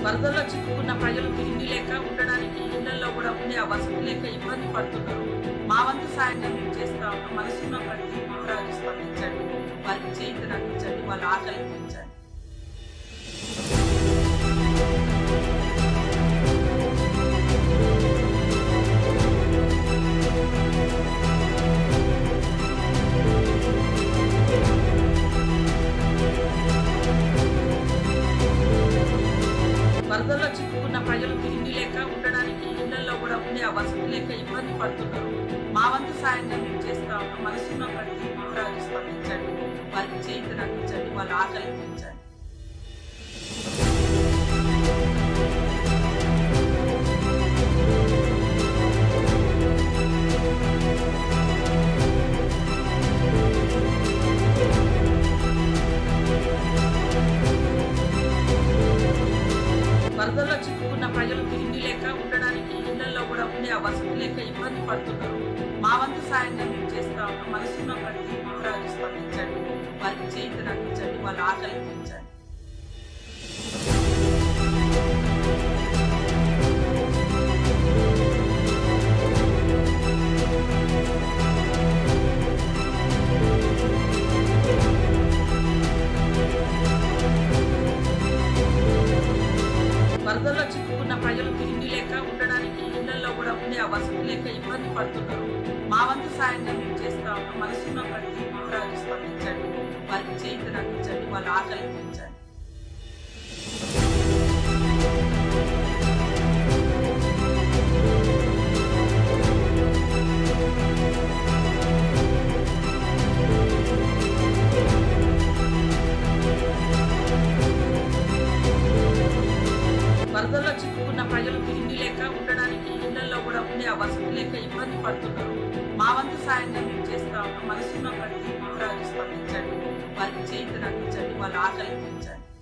వరదల్లో చిక్కుకున్న ప్రజలు తిండి లేక ఉండడానికి ఇళ్లలో కూడా ఉండే ఆ వసతి లేక ఇబ్బంది పడుతున్నారు మా వంతు సాయంగా మేము చేస్తా ఉన్నాం మనసున్న ప్రతి మహారాజు స్పందించండి వారికి చేతి అందించండి వాళ్ళ ఆకలి తీర్చండి వరదల్లో చిక్కుకున్న ప్రజలు తిండి లేక ఉండడానికి ఇళ్లలో కూడా ఉండే ఆ వసతి లేక ఇబ్బంది పడుతున్నారు మా వంతు సాయంగా మేము చేస్తా ఉన్నాం మనసున్న ప్రతి మహారాజు స్పందించండి వారికి చేతి అందించండి వాళ్ళ ఆకలి తీర్చండి వరదల్లో చిక్కుకున్న ప్రజలు తిండి లేక ఉండడానికి ఇళ్లలో కూడా ఉండే ఆ వసతి లేక ఇబ్బంది పడుతున్నారు మా వంతు సాయంగా మేము చేస్తా ఉన్నాం మనసున్న ప్రతి మహారాజు స్పందించండి వారికి చేతి అందించండి వాళ్ళ ఆకలి తీర్చండి వరదల్లో చిక్కుకున్న ప్రజలు తిండి లేక ఉండడానికి ఇళ్లలో కూడా ఉండే ఆ వసతి లేక ఇబ్బంది పడుతున్నారు మా వంతు సాయంగా మేము చేస్తా ఉన్నాం మనసున్న ప్రతి మహారాజు స్పందించండి వారికి చేతి అందించండి వాళ్ళ ఆకలి తీర్చండి వరదల్లో చిక్కుకున్న ప్రజలు తిండి లేక ఉండడానికి ఇళ్లలో కూడా ఉండే ఆ వసతి లేక ఇబ్బంది పడుతున్నారు మా వంతు సాయంగా మేము చేస్తా ఉన్నాం మనసున్న ప్రతి మహారాజు స్పందించండి వారికి చేతి అందించండి వాళ్ళ ఆకలి తీర్చండి